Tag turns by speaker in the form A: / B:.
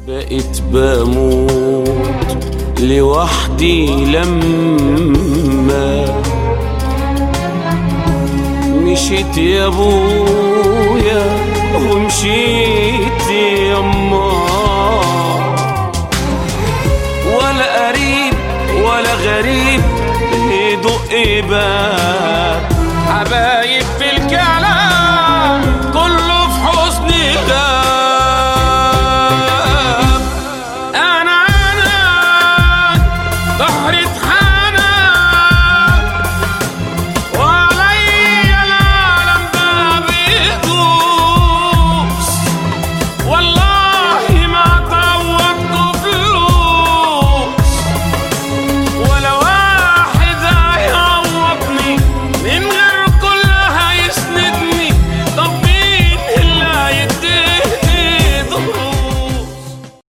A: بقيت بموت لوحدي لما مشيت يا ابويا ومشيت يما ولا قريب ولا غريب يدق باب حبايب في